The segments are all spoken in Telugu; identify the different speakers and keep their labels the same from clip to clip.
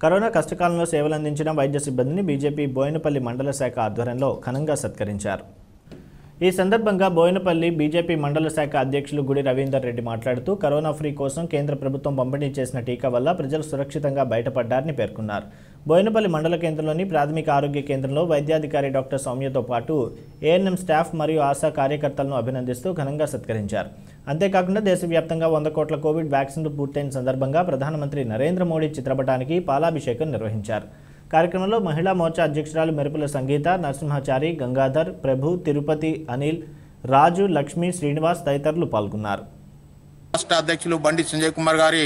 Speaker 1: కరోనా కష్టకాలంలో సేవలందించిన వైద్య సిబ్బందిని బీజేపీ బోయినపల్లి మండల శాఖ ఆధ్వర్యంలో ఘనంగా సత్కరించారు ఈ సందర్భంగా బోయినపల్లి బీజేపీ మండల శాఖ అధ్యక్షులు గుడి రవీందర్ రెడ్డి మాట్లాడుతూ కరోనా ఫ్రీ కోసం కేంద్ర ప్రభుత్వం పంపిణీ చేసిన టీకా వల్ల ప్రజలు సురక్షితంగా బయటపడ్డారని పేర్కొన్నారు బోయినపల్లి మండల కేంద్రంలోని ప్రాథమిక ఆరోగ్య కేంద్రంలో వైద్యాధికారి డాక్టర్ సౌమ్యతో పాటు ఏఎన్ఎం స్టాఫ్ మరియు ఆశా కార్యకర్తలను అభినందిస్తూ ఘనంగా సత్కరించారు అంతేకాకుండా దేశవ్యాప్తంగా వంద కోట్ల కోవిడ్ వ్యాక్సిన్లు పూర్తయిన సందర్భంగా ప్రధానమంత్రి నరేంద్ర మోడీ చిత్రపటానికి పాలాభిషేకం నిర్వహించారు కార్యక్రమంలో మహిళా మోర్చా అధ్యక్షురాలు మెరుపుల సంగీత నరసింహాచారి గంగాధర్ ప్రభు తిరుపతి అనిల్ రాజు లక్ష్మి శ్రీనివాస్ తదితరులు పాల్గొన్నారు
Speaker 2: రాష్ట్ర అధ్యక్షులు బండి సంజయ్ కుమార్ గారి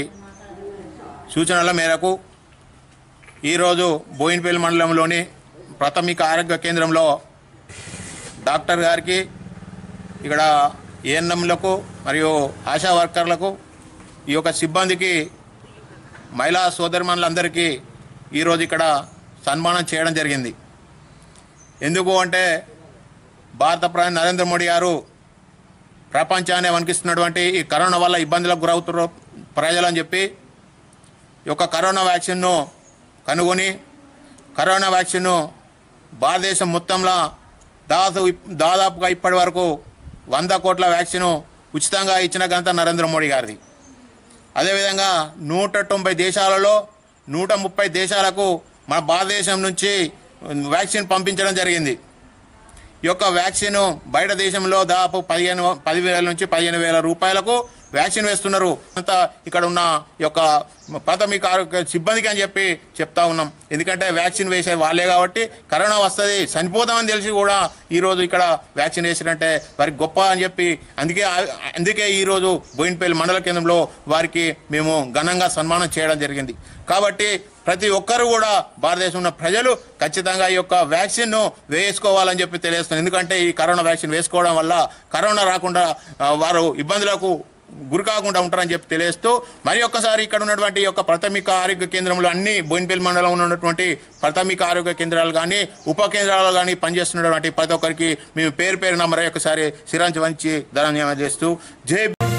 Speaker 2: సూచనల మేరకు ఈరోజు బోయినపల్లి మండలంలోని ప్రాథమిక ఆరోగ్య కేంద్రంలో డాక్టర్ గారికి ఇక్కడ ఏఎన్ఎంలకు మరియు ఆశా వర్కర్లకు ఈ యొక్క సిబ్బందికి మహిళా సోదరిమణులందరికీ ఈరోజు ఇక్కడ సన్మానం చేయడం జరిగింది ఎందుకు అంటే భారత ప్రధాని నరేంద్ర మోడీ గారు ప్రపంచాన్ని వణికిస్తున్నటువంటి ఈ కరోనా వల్ల ఇబ్బందులకు గురవుతున్నారు ప్రజలని చెప్పి ఈ యొక్క కరోనా వ్యాక్సిన్ను కనుగొని కరోనా వ్యాక్సిన్ను భారతదేశం మొత్తంలో దాదాపు దాదాపుగా ఇప్పటి వరకు వంద కోట్ల వ్యాక్సిన్ ఉచితంగా ఇచ్చిన ఘనత నరేంద్ర మోడీ గారిది అదేవిధంగా నూట తొంభై దేశాలలో నూట ముప్పై దేశాలకు మన భారతదేశం నుంచి వ్యాక్సిన్ పంపించడం జరిగింది ఈ యొక్క వ్యాక్సిన్ బయట దేశంలో దాదాపు పదిహేను పదివేల నుంచి పదిహేను వేల రూపాయలకు వ్యాక్సిన్ వేస్తున్నారు అంతా ఇక్కడ ఉన్న ఈ యొక్క ప్రాథమిక ఆరోగ్య సిబ్బందికి అని చెప్పి చెప్తా ఉన్నాం ఎందుకంటే వ్యాక్సిన్ వేసే వాళ్ళే కాబట్టి కరోనా వస్తుంది చనిపోతామని తెలిసి కూడా ఈరోజు ఇక్కడ వ్యాక్సిన్ వేసినంటే వారికి గొప్ప అని చెప్పి అందుకే ఆ- అందుకే ఈరోజు బోయినపల్లి మండల కేంద్రంలో వారికి మేము ఘనంగా సన్మానం చేయడం జరిగింది కాబట్టి ప్రతి ఒక్కరు కూడా భారతదేశంలో ఉన్న ప్రజలు ఖచ్చితంగా ఈ యొక్క వ్యాక్సిన్ను వేసుకోవాలని చెప్పి తెలియస్తుంది ఎందుకంటే ఈ కరోనా వ్యాక్సిన్ వేసుకోవడం వల్ల కరోనా రాకుండా ఆ, వారు ఇబ్బందులకు గురి కాకుండా ఉంటారని చెప్పి తెలియస్తూ మరి ఒక్కసారి ఇక్కడ ఉన్నటువంటి ఈ యొక్క ప్రాథమిక ఆరోగ్య కేంద్రంలో అన్ని బోయినపల్లి మండలంలో ఉన్నటువంటి ప్రాథమిక ఆరోగ్య కేంద్రాలు కానీ ఉప కేంద్రాలు కానీ పనిచేస్తున్నటువంటి ప్రతి ఒక్కరికి మేము పేరు పేరున మరి ఒకసారి శిరాంచి వంచి ధన్యవాదాలు చేస్తూ జై